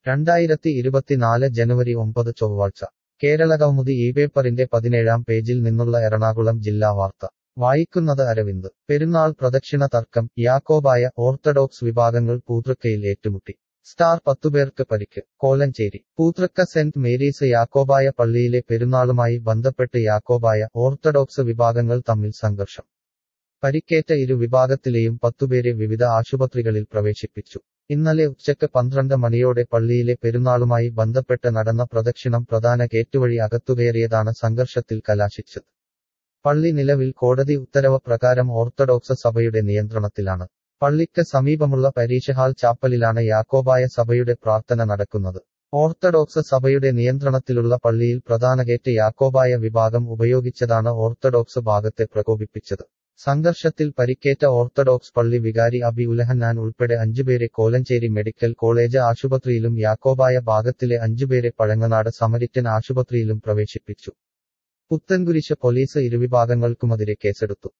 രണ്ടായിരത്തി ഇരുപത്തിനാല് ജനുവരി ഒമ്പത് ചൊവ്വാഴ്ച കേരളകൗമുദി ഈ പേപ്പറിന്റെ പതിനേഴാം പേജിൽ നിന്നുള്ള എറണാകുളം ജില്ലാ വാർത്ത വായിക്കുന്നത് അരവിന്ദ് പെരുന്നാൾ പ്രദക്ഷിണ തർക്കം യാക്കോബായ ഓർത്തഡോക്സ് വിഭാഗങ്ങൾ പൂതൃക്കയിൽ ഏറ്റുമുട്ടി സ്റ്റാർ പത്തുപേർക്ക് പരിക്ക് കോലഞ്ചേരി പൂതൃക്ക സെന്റ് മേരീസ് യാക്കോബായ പള്ളിയിലെ പെരുന്നാളുമായി ബന്ധപ്പെട്ട് യാക്കോബായ ഓർത്തഡോക്സ് വിഭാഗങ്ങൾ തമ്മിൽ സംഘർഷം പരിക്കേറ്റ ഇരു വിഭാഗത്തിലെയും പത്തുപേരെ വിവിധ ആശുപത്രികളിൽ പ്രവേശിപ്പിച്ചു ഇന്നലെ ഉച്ചക്ക് പന്ത്രണ്ട് മണിയോടെ പള്ളിയിലെ പെരുന്നാളുമായി ബന്ധപ്പെട്ട് നടന്ന പ്രദക്ഷിണം പ്രധാന ഗേറ്റുവഴി അകത്തുകയറിയതാണ് സംഘർഷത്തിൽ കലാശിച്ചത് പള്ളി നിലവിൽ കോടതി ഉത്തരവ് പ്രകാരം ഓർത്തഡോക്സ് സഭയുടെ നിയന്ത്രണത്തിലാണ് പള്ളിക്ക് സമീപമുള്ള പരീക്ഷ ഹാൾ ചാപ്പലിലാണ് യാക്കോബായ സഭയുടെ പ്രാർത്ഥന നടക്കുന്നത് ഓർത്തഡോക്സ് സഭയുടെ നിയന്ത്രണത്തിലുള്ള പള്ളിയിൽ പ്രധാന ഗേറ്റ് യാക്കോബായ വിഭാഗം ഉപയോഗിച്ചതാണ് ഓർത്തഡോക്സ് ഭാഗത്തെ പ്രകോപിപ്പിച്ചത് സംഘർഷത്തിൽ പരിക്കേറ്റ ഓർത്തഡോക്സ് പള്ളി വികാരി അബി ഉലഹന്നാൻ ഉൾപ്പെടെ അഞ്ചുപേരെ കോലഞ്ചേരി മെഡിക്കൽ കോളേജ് ആശുപത്രിയിലും യാക്കോബായ ഭാഗത്തിലെ അഞ്ചുപേരെ പഴങ്ങനാട് സമരിറ്റൻ ആശുപത്രിയിലും പ്രവേശിപ്പിച്ചു പുത്തൻകുരിശ് പോലീസ് ഇരുവിഭാഗങ്ങൾക്കുമെതിരെ കേസെടുത്തു